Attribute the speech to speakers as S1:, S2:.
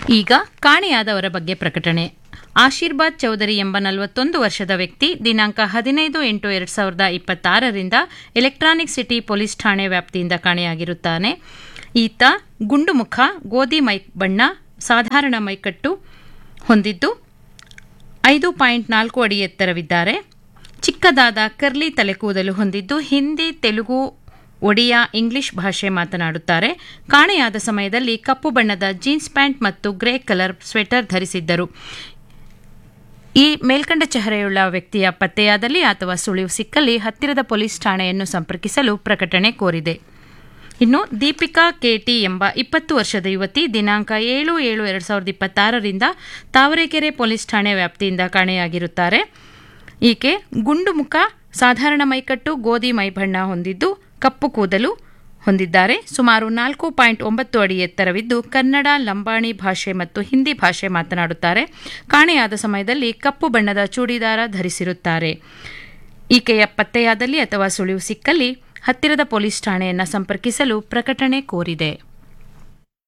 S1: ಈಗ ಕಾಣೆಯಾದವರ ಬಗ್ಗೆ ಪ್ರಕಟಣೆ ಆಶೀರ್ವಾದ್ ಚೌಧರಿ ಎಂಬ ನಲವತ್ತೊಂದು ವರ್ಷದ ವ್ಯಕ್ತಿ ದಿನಾಂಕ ಹದಿನೈದು ಎಂಟು ಎರಡು ಸಾವಿರದ ಇಪ್ಪತ್ತಾರರಿಂದ ಎಲೆಕ್ಟ್ರಾನಿಕ್ ಸಿಟಿ ಪೊಲೀಸ್ ಠಾಣೆ ವ್ಯಾಪ್ತಿಯಿಂದ ಕಾಣೆಯಾಗಿರುತ್ತಾನೆ ಈತ ಗುಂಡು ಮುಖ ಗೋಧಿ ಮೈ ಬಣ್ಣ ಸಾಧಾರಣ ಮೈಕಟ್ಟು ಹೊಂದಿದ್ದು ಐದು ಪಾಯಿಂಟ್ ನಾಲ್ಕು ಅಡಿ ಎತ್ತರವಿದ್ದಾರೆ ಚಿಕ್ಕದಾದ ಕರ್ಲಿ ತಲೆಕೂದಲು ಹೊಂದಿದ್ದು ಹಿಂದಿ ತೆಲುಗು ಒಡಿಯಾ ಇಂಗ್ಲಿಷ್ ಭಾಷೆ ಮಾತನಾಡುತ್ತಾರೆ ಕಾಣೆಯಾದ ಸಮಯದಲ್ಲಿ ಕಪ್ಪು ಬಣ್ಣದ ಜೀನ್ಸ್ ಪ್ಯಾಂಟ್ ಮತ್ತು ಗ್ರೇ ಕಲರ್ ಸ್ವೆಟರ್ ಧರಿಸಿದ್ದರು ಈ ಮೇಲ್ಕಂಡ ಚೆಹರೆಯುಳ್ಳ ವ್ಯಕ್ತಿಯ ಪತ್ತೆಯಾದಲ್ಲಿ ಅಥವಾ ಸುಳಿವು ಸಿಕ್ಕಲ್ಲಿ ಹತ್ತಿರದ ಪೊಲೀಸ್ ಠಾಣೆಯನ್ನು ಸಂಪರ್ಕಿಸಲು ಪ್ರಕಟಣೆ ಕೋರಿದೆ ಇನ್ನು ದೀಪಿಕಾ ಕೆಟಿ ಎಂಬ ಇಪ್ಪತ್ತು ವರ್ಷದ ಯುವತಿ ದಿನಾಂಕ ಏಳು ಏಳು ಎರಡು ಸಾವಿರದ ಇಪ್ಪತ್ತಾರರಿಂದ ತಾವರೆಕೆರೆ ಪೊಲೀಸ್ ಠಾಣೆ ವ್ಯಾಪ್ತಿಯಿಂದ ಕಾಣೆಯಾಗಿರುತ್ತಾರೆ ಈಕೆ ಗುಂಡು ಮುಖ ಸಾಧಾರಣ ಮೈಕಟ್ಟು ಗೋಧಿ ಮೈಬಣ್ಣ ಹೊಂದಿದ್ದು ಕಪ್ಪು ಕೂದಲು ಹೊಂದಿದ್ದಾರೆ ಸುಮಾರು ನಾಲ್ಕು ಪಾಯಿಂಟ್ ಒಂಬತ್ತು ಅಡಿ ಎತ್ತರವಿದ್ದು ಕನ್ನಡ ಲಂಬಾಣಿ ಭಾಷೆ ಮತ್ತು ಹಿಂದಿ ಭಾಷೆ ಮಾತನಾಡುತ್ತಾರೆ ಕಾಣೆಯಾದ ಸಮಯದಲ್ಲಿ ಕಪ್ಪು ಬಣ್ಣದ ಚೂಡಿದಾರ ಧರಿಸಿರುತ್ತಾರೆ ಈಕೆಯ ಪತ್ತೆಯಾದಲ್ಲಿ ಅಥವಾ ಸುಳಿವು ಸಿಕ್ಕಲ್ಲಿ ಹತ್ತಿರದ ಪೊಲೀಸ್ ಠಾಣೆಯನ್ನು ಸಂಪರ್ಕಿಸಲು ಪ್ರಕಟಣೆ ಕೋರಿದೆ